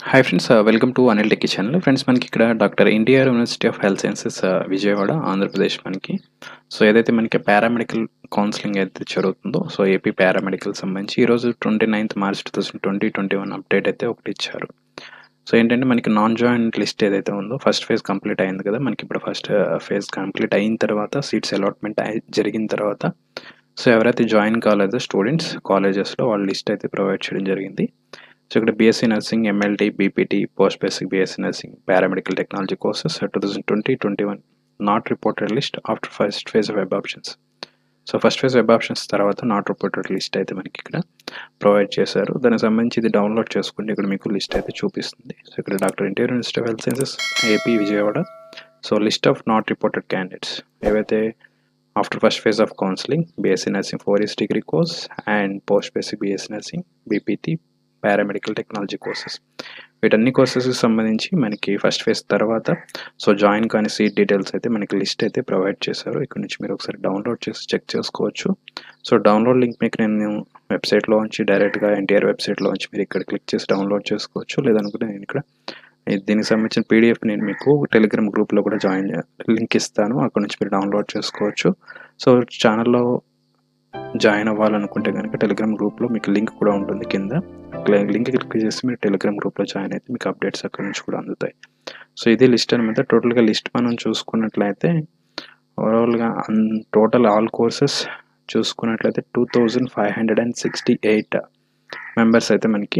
hi friends welcome to Anil techie channel friends మనకి ఇక్కడ doctor NTR university of health sciences Vijayawada Andhra Pradesh మనకి so ఏదైతే మనకి పారామెడికల్ కౌన్సిలింగ్ అయితే జరుగుతుందో సో ఏపీ పారామెడికల్ సంబంధించి ఈరోజు twenty ninth March two thousand twenty twenty one update అయితే ఒకటి ఇచ్చారు సో ఏంటంటే మనకి నాన్ జాయింట్ లిస్ట్ ఏదైతే ఉందో ఫస్ట్ ఫేజ్ కంప్లీట్ అయింది కదా మనకి ఇప్పుడు ఫస్ట్ ఫేజ్ కంప్లీట్ అయిన తర్వాత సీట్స్ అలాట్మెంట్ జరిగిన తర్వాత సో ఎవరైతే జాయిన్ కాలేదో స్టూడెంట్స్ కాలేజెస్లో వాళ్ళ లిస్ట్ అయితే ప్రొవైడ్ చేయడం జరిగింది సో ఇక్కడ BSc nursing MLT BPT post basic BSc nursing paramedical technology courses two thousand twenty twenty one not reported list after first phase of web options so first phase web options తర్వాత not reported list అయితే మనకి ఇక్కడ provide చేశారు దానికి సంబంధించి ఇది download చేసుకుంటే ఇక్కడ మీకు లిస్ట్ అయితే చూపిస్తుంది సో ఇక్కడ doctor NTR university of health sciences AP Vijayawada so list of not reported candidates ఏవైతే after first phase of counselling BSc nursing four years degree course and post basic BSc nursing BPT paramedical technology courses వీటన్ని కోర్సెస్కి సంబంధించి మనకి first phase తర్వాత so join కానీ seat details అయితే మనకి list అయితే ప్రొవైడ్ చేశారు ఇక్కడ నుంచి మీరు ఒకసారి డౌన్లోడ్ చేసి చెక్ చేసుకోవచ్చు సో డౌన్లోడ్ లింక్ మీకు నేను వెబ్సైట్లో నుంచి డైరెక్ట్గా ఎన్టీఆర్ వెబ్సైట్లో నుంచి మీరు ఇక్కడ క్లిక్ చేసి డౌన్లోడ్ చేసుకోవచ్చు లేదనుకుంటే నేను ఇక్కడ దీనికి సంబంధించిన పీడిఎఫ్ నేను మీకు టెలిగ్రామ్ గ్రూప్లో కూడా జాయిన్ లింక్ ఇస్తాను అక్కడ నుంచి మీరు డౌన్లోడ్ చేసుకోవచ్చు సో ఛానల్లో జాయిన్ అవ్వాలనుకుంటే కనుక టెలిగ్రామ్ గ్రూప్లో మీకు లింక్ కూడా ఉంటుంది కింద లింక్ క్లిక్ చేసి మీరు టెలిగ్రామ్ గ్రూప్లో జాయిన్ అయితే మీకు అప్డేట్స్ అక్కడ నుంచి కూడా అందుతాయి సో ఇది లిస్ట్ అనమాట టోటల్గా లిస్ట్ మనం చూసుకున్నట్లయితే ఓవరాల్గా టోటల్ ఆల్ కోర్సెస్ చూసుకున్నట్లయితే two thousand five hundred and sixty eight members అయితే మనకి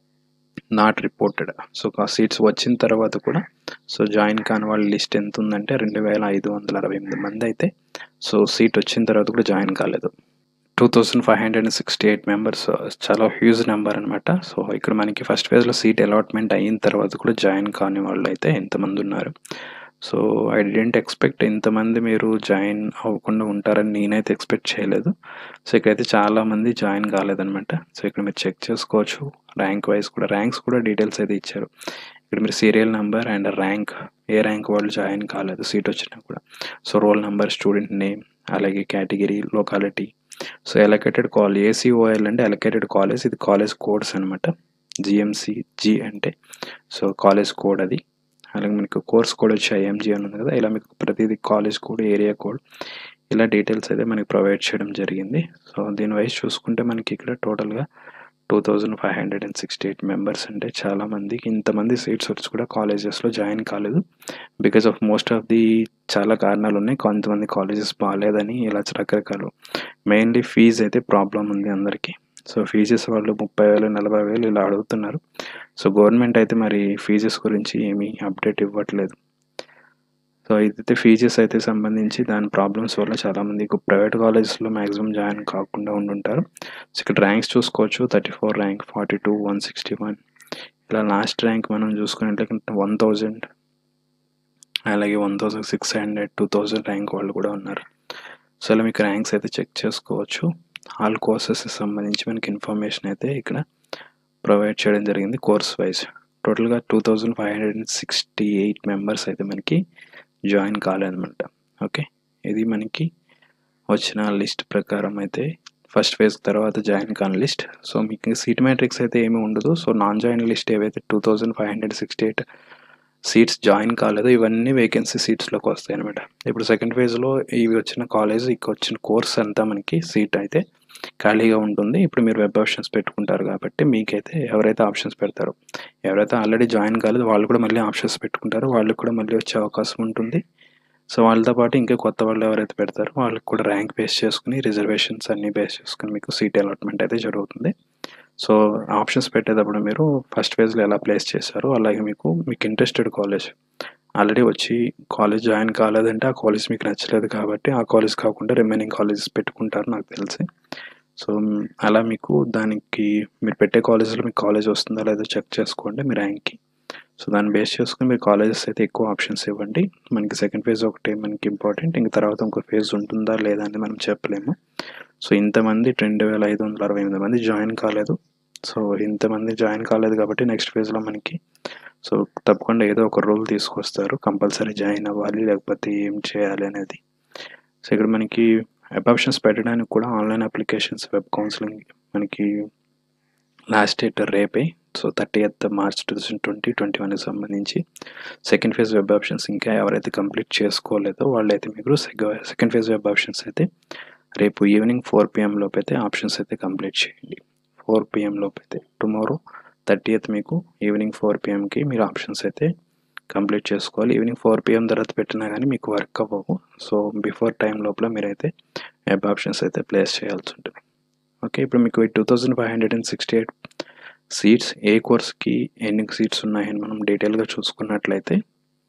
నాట్ రిపోర్టెడ్ సో సీట్స్ వచ్చిన తర్వాత కూడా సో జాయిన్ కాని వాళ్ళ లిస్ట్ ఎంత ఉందంటే రెండు వేల ఐదు వందల అరవై ఎనిమిది మంది అయితే సో సీట్ వచ్చిన తర్వాత కూడా జాయిన్ కాలేదు two thousand five hundred and sixty eight members చాలా హ్యూజ్ నెంబర్ అనమాట సో ఇక్కడ మనకి ఫస్ట్ ఫేజ్లో సీట్ అలాట్మెంట్ అయిన తర్వాత కూడా జాయిన్ కాని వాళ్ళు అయితే ఎంతమంది ఉన్నారు సో ఐ డెంట్ ఎక్స్పెక్ట్ ఇంతమంది మీరు జాయిన్ అవ్వకుండా ఉంటారని నేనైతే ఎక్స్పెక్ట్ చేయలేదు సో ఇక్కడైతే చాలామంది జాయిన్ కాలేదనమాట సో ఇక్కడ మీరు చెక్ చేసుకోవచ్చు ర్యాంక్ వైజ్ కూడా ర్యాంక్స్ కూడా డీటెయిల్స్ అయితే ఇచ్చారు ఇక్కడ మీరు సీరియల్ నెంబర్ అండ్ ర్యాంక్ ఏ ర్యాంక్ వాళ్ళు జాయిన్ కాలేదు సీట్ వచ్చినా కూడా so roll number student name అలాగే category locality so allocated college ACOL అంటే ఎలకేటెడ్ కాలేజ్ ఇది కాలేజ్ కోడ్స్ అనమాట జిఎంసి జి అంటే సో కాలేజ్ కోడ్ అది అలాగే మనకు కోర్స్ కోడ్ వచ్చి ఐఎంజీ అని ఉంది కదా ఇలా మీకు ప్రతిదీ కాలేజ్ కోడ్ ఏరియా కోడ్ ఇలా డీటెయిల్స్ అయితే మనకి ప్రొవైడ్ చేయడం జరిగింది సో దీని వైజ్ చూసుకుంటే మనకి ఇక్కడ టోటల్గా two thousand five hundred and sixty eight members అంటే చాలామందికి ఇంతమంది సీట్స్ వచ్చి కూడా కాలేజెస్లో జాయిన్ కాలేదు because of most of the చాలా కారణాలు ఉన్నాయి కొంతమంది కాలేజెస్ బాగాలేదని ఇలా రకరకాలు మెయిన్లీ ఫీజు అయితే ప్రాబ్లం ఉంది అందరికీ సో ఫీజెస్ వాళ్ళు ముప్పై వేలు నలభై వేలు ఇలా అడుగుతున్నారు సో గవర్నమెంట్ అయితే మరి ఫీజెస్ గురించి ఏమీ అప్డేట్ ఇవ్వట్లేదు సో ఇదైతే ఫీజెస్ అయితే సంబంధించి దాని ప్రాబ్లమ్స్ వల్ల చాలామంది ప్రైవేట్ కాలేజెస్లో మ్యాక్సిమం జాయిన్ కాకుండా ఉండుంటారు సో ఇక్కడ ర్యాంక్స్ చూసుకోవచ్చు thirty four rank forty two one sixty one ఇలా లాస్ట్ ర్యాంక్ మనం చూసుకున్నట్లయితే వన్ థౌజండ్ అలాగే one thousand six hundred two thousand rank వాళ్ళు కూడా ఉన్నారు సో ఇలా మీకు ర్యాంక్స్ అయితే చెక్ చేసుకోవచ్చు ఆల్ కోర్సెస్ సంబంధించి మనకి ఇన్ఫర్మేషన్ అయితే ఇక్కడ ప్రొవైడ్ చేయడం జరిగింది కోర్స్ వైజ్ టోటల్గా two thousand five hundred and sixty eight members అయితే మనకి జాయిన్ కాలేదన్నమాట ఓకే ఇది మనకి వచ్చిన లిస్ట్ ప్రకారం అయితే ఫస్ట్ ఫేజ్ తర్వాత జాయిన్ కాని లిస్ట్ సో మీకు సీట్ మ్యాట్రిక్స్ అయితే ఏమీ ఉండదు సో నాన్ జాయిన్ లిస్ట్ ఏవైతే two thousand five hundred sixty eight seats join కాలేదో ఇవన్నీ వేకెన్సీ సీట్స్లోకి వస్తాయి అనమాట ఇప్పుడు సెకండ్ ఫేజ్లో ఇవి వచ్చిన కాలేజ్ ఇక వచ్చిన కోర్స్ అంతా మనకి సీట్ అయితే ఖాళీగా ఉంటుంది ఇప్పుడు మీరు వెబ్ ఆప్షన్స్ పెట్టుకుంటారు కాబట్టి మీకైతే ఎవరైతే ఆప్షన్స్ పెడతారో ఎవరైతే ఆల్రెడీ జాయిన్ కాలేదు వాళ్ళు కూడా మళ్ళీ ఆప్షన్స్ పెట్టుకుంటారో వాళ్ళకి కూడా మళ్ళీ వచ్చే అవకాశం ఉంటుంది సో వాళ్ళతో పాటు ఇంకా కొత్త వాళ్ళు ఎవరైతే పెడతారో వాళ్ళకి కూడా ర్యాంక్ బేస్ చేసుకుని రిజర్వేషన్స్ అన్నీ బేస్ చేసుకుని మీకు సీట్ అలాట్మెంట్ అయితే జరుగుతుంది సో ఆప్షన్స్ పెట్టేటప్పుడు మీరు ఫస్ట్ ఫేజ్లో ఎలా ప్లేస్ చేశారో అలాగే మీకు మీకు ఇంట్రెస్టెడ్ కాలేజ్ ఆల్రెడీ వచ్చి కాలేజ్ జాయిన్ కాలేదంటే ఆ కాలేజ్ మీకు నచ్చలేదు కాబట్టి ఆ కాలేజ్ కాకుండా రిమైనింగ్ కాలేజెస్ పెట్టుకుంటారు నాకు తెలిసి సో అలా మీకు దానికి మీరు పెట్టే కాలేజీలో మీకు కాలేజ్ వస్తుందా లేదో చెక్ చేసుకోండి మీ ర్యాంక్కి సో దాన్ని బేస్ చేసుకుని మీరు కాలేజెస్ అయితే ఎక్కువ ఆప్షన్స్ ఇవ్వండి మనకి సెకండ్ ఫేజ్ ఒకటి మనకి ఇంపార్టెంట్ ఇంక తర్వాత ఇంకో ఫేజ్ ఉంటుందా లేదా అని మనం చెప్పలేము సో ఇంతమంది రెండు వేల ఐదు వందల అరవై ఎనిమిది మంది జాయిన్ కాలేదు సో ఇంతమంది జాయిన్ కాలేదు కాబట్టి నెక్స్ట్ ఫేజ్లో మనకి సో తప్పకుండా ఏదో ఒక రూల్ తీసుకొస్తారు కంపల్సరీ జాయిన్ అవ్వాలి లేకపోతే ఏం చేయాలి అనేది సో ఇక్కడ మనకి వెబ్ ఆప్షన్స్ పెట్టడానికి కూడా ఆన్లైన్ అప్లికేషన్స్ వెబ్ కౌన్సిలింగ్ మనకి లాస్ట్ డేట్ రేపే so thirty eighth March two thousand twenty twenty వన్కి సంబంధించి సెకండ్ ఫేజ్ వెబ్ ఆప్షన్స్ ఇంకా ఎవరైతే కంప్లీట్ చేసుకోలేదో వాళ్ళైతే మీకు సెకండ్ ఫేజ్ వెబ్ ఆప్షన్స్ అయితే రేపు ఈవినింగ్ ఫోర్ పిఎం లోపు అయితే ఆప్షన్స్ అయితే కంప్లీట్ చేయండి ఫోర్ పిఎం లోపు అయితే టుమారో థర్టీ ఎయిత్ మీకు ఈవినింగ్ ఫోర్ పిఎంకి మీరు ఆప్షన్స్ అయితే కంప్లీట్ చేసుకోవాలి ఈవినింగ్ ఫోర్ పిఎం తర్వాత పెట్టినా కానీ మీకు వర్క్ అవ్వవు సో బిఫోర్ టైం లోపల మీరైతే వెబ్ ఆప్షన్స్ అయితే ప్లేస్ చేయాల్సి ఉంటుంది ఓకే ఇప్పుడు మీకు two thousand five hundred and sixty eight seats ఏ కోర్స్కి ఎన్ని సీట్స్ ఉన్నాయని మనం డీటెయిల్గా చూసుకున్నట్లయితే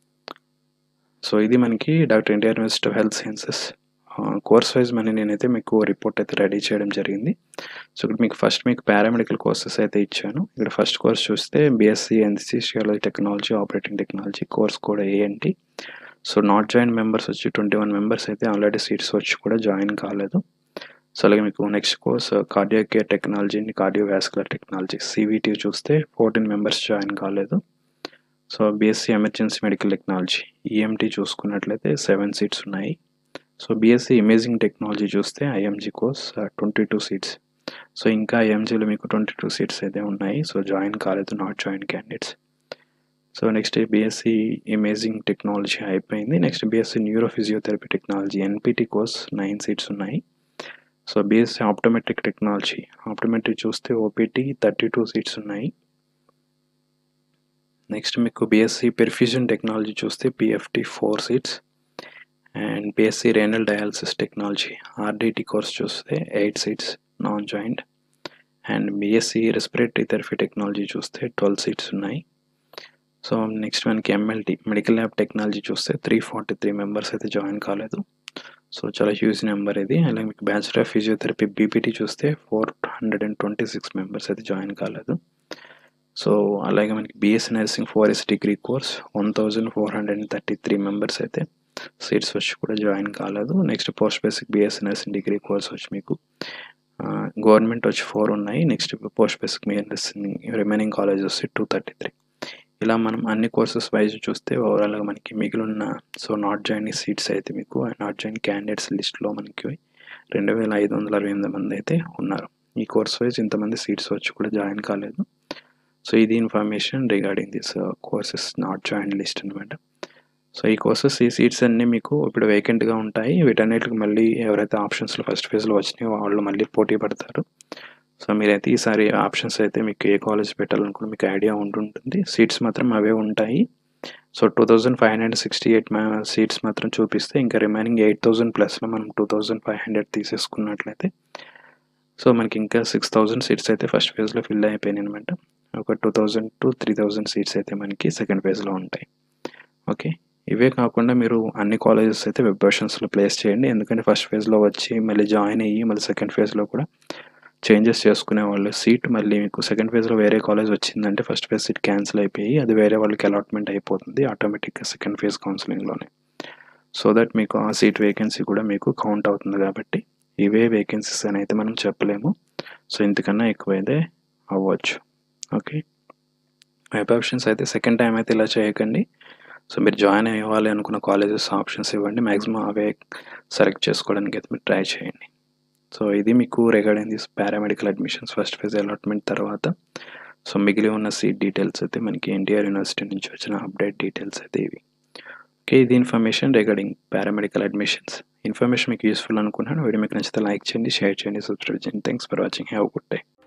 సో ఇది మనకి doctor NTR university of health sciences course wise మనీ నేనైతే మీకు రిపోర్ట్ అయితే రెడీ చేయడం జరిగింది సో ఇక్కడ మీకు ఫస్ట్ మీకు పారామెడికల్ కోర్సెస్ అయితే ఇచ్చాను ఇక్కడ ఫస్ట్ కోర్స్ చూస్తే BSc anaesthesiology technology operating technology course కూడా ఏంటి సో నాట్ జాయిన్ మెంబర్స్ వచ్చి ట్వంటీ వన్ మెంబర్స్ అయితే ఆల్రెడీ సీట్స్ వచ్చి కూడా జాయిన్ కాలేదు సో అలాగే మీకు next course cardio care technology cardiovascular technology CVT చూస్తే ఫోర్టీన్ మెంబర్స్ జాయిన్ కాలేదు so BSc emergency medical technology EMT చూసుకున్నట్లయితే సెవెన్ సీట్స్ ఉన్నాయి సో బీఎస్సీ ఇమేజింగ్ టెక్నాలజీ చూస్తే IMG course twenty two seats so ఇంకా ఐఎంజీలో మీకు ట్వంటీ టూ సీట్స్ అయితే ఉన్నాయి సో జాయిన్ కాలేదు not join candidates so next BSc imaging technology అయిపోయింది next BSc neuro physiotherapy technology NPT course nine seats ఉన్నాయి so BSc optometric technology optometric చూస్తే OPT thirty two seats ఉన్నాయి next మీకు BSc perfusion technology చూస్తే PFT four seats and BSc renal dialysis technology RDT course చూస్తే eight seats non joint and BSc respiratory therapy technology చూస్తే twelve seats ఉన్నాయి so next మనకి MLT medical lab technology చూస్తే three forty three members అయితే join కాలేదు so చాలా huge number ఇది అలాగే మీకు బ్యాచులర్ ఆఫ్ ఫిజియోథెరపీ బీపీటీ చూస్తే four hundred and twenty six members అయితే జాయిన్ కాలేదు సో అలాగే మనకి BS nursing four S degree course one thousand four hundred and thirty three members అయితే సీట్స్ వచ్చి కూడా జాయిన్ కాలేదు next post basic BS nursing degree course వచ్చి మీకు గవర్నమెంట్ వచ్చి ఫోర్ ఉన్నాయి next post basic nursing remaining college వచ్చి two thirty three ఇలా మనం అన్ని కోర్సెస్ వైజ్ చూస్తే ఓవరాల్గా మనకి మిగిలిన సో నాట్ జాయిన్ సీట్స్ అయితే మీకు నాట్ జాయిన్ క్యాండిడేట్స్ లిస్ట్లో మనకి రెండు వేల ఐదు వందల అరవై ఎనిమిది మంది అయితే ఉన్నారు ఈ కోర్స్ వైజ్ ఇంతమంది సీట్స్ వచ్చి కూడా జాయిన్ కాలేదు సో ఇది information regarding this courses not join list అనమాట సో ఈ కోర్సెస్ ఈ సీట్స్ అన్నీ మీకు ఇప్పుడు వేకెంట్గా ఉంటాయి వీటన్నిటికి మళ్ళీ ఎవరైతే ఆప్షన్స్లో ఫస్ట్ ఫేజ్లో వచ్చినాయో వాళ్ళు మళ్ళీ పోటీ పడతారు సో మీరైతే ఈసారి ఆప్షన్స్ అయితే మీకు ఏ కాలేజ్ పెట్టాలనుకున్న మీకు ఐడియా ఉంటుంటుంది సీట్స్ మాత్రం అవే ఉంటాయి so two thousand five hundred sixty eight seats మాత్రం చూపిస్తే ఇంకా రిమైనింగ్ ఎయిట్ థౌజండ్ ప్లస్లో మనం టూ థౌజండ్ ఫైవ్ హండ్రెడ్ తీసేసుకున్నట్లయితే సో మనకి ఇంకా సిక్స్ థౌజండ్ సీట్స్ అయితే ఫస్ట్ ఫేజ్లో ఫిల్ అయిపోయినాయి అనమాట ఒక two thousand to three thousand seats అయితే మనకి సెకండ్ ఫేజ్లో ఉంటాయి ఓకే ఇవే కాకుండా మీరు అన్ని కాలేజెస్ అయితే వెబ్ వర్షన్స్లో ప్లేస్ చేయండి ఎందుకంటే ఫస్ట్ ఫేజ్లో వచ్చి మళ్ళీ జాయిన్ అయ్యి మళ్ళీ సెకండ్ ఫేజ్లో కూడా చేంజెస్ చేసుకునే వాళ్ళు సీట్ మళ్ళీ మీకు సెకండ్ ఫేజ్లో వేరే కాలేజ్ వచ్చిందంటే ఫస్ట్ ఫేజ్ సీట్ క్యాన్సిల్ అయిపోయి అది వేరే వాళ్ళకి అలాట్మెంట్ అయిపోతుంది ఆటోమేటిక్గా సెకండ్ ఫేజ్ కౌన్సిలింగ్లోనే సో దట్ మీకు ఆ సీట్ వేకెన్సీ కూడా మీకు కౌంట్ అవుతుంది కాబట్టి ఇవే వేకెన్సీస్ అని అయితే మనం చెప్పలేము సో ఇంతకన్నా ఎక్కువైతే అవ్వచ్చు ఓకే వెబ్ ఆప్షన్స్ అయితే సెకండ్ టైం అయితే ఇలా చేయకండి సో మీరు జాయిన్ అవ్వాలి అనుకున్న కాలేజెస్ ఆప్షన్స్ ఇవ్వండి మ్యాక్సిమం అవే సెలెక్ట్ చేసుకోవడానికి అయితే మీరు ట్రై చేయండి సో ఇది మీకు regarding this paramedical admissions first phase allotment తర్వాత సో మిగిలి ఉన్న సీట్ డీటెయిల్స్ అయితే మనకి ఎన్టీఆర్ యూనివర్సిటీ నుంచి వచ్చిన అప్డేట్ డీటెయిల్స్ అయితే ఇవి ఓకే ఇది information regarding paramedical admissions information మీకు యూస్ఫుల్ అనుకున్నాను వీడియో మీకు నచ్చితే లైక్ చేయండి షేర్ చేయండి సబ్స్క్రైబ్ చేయండి thanks for watching have good day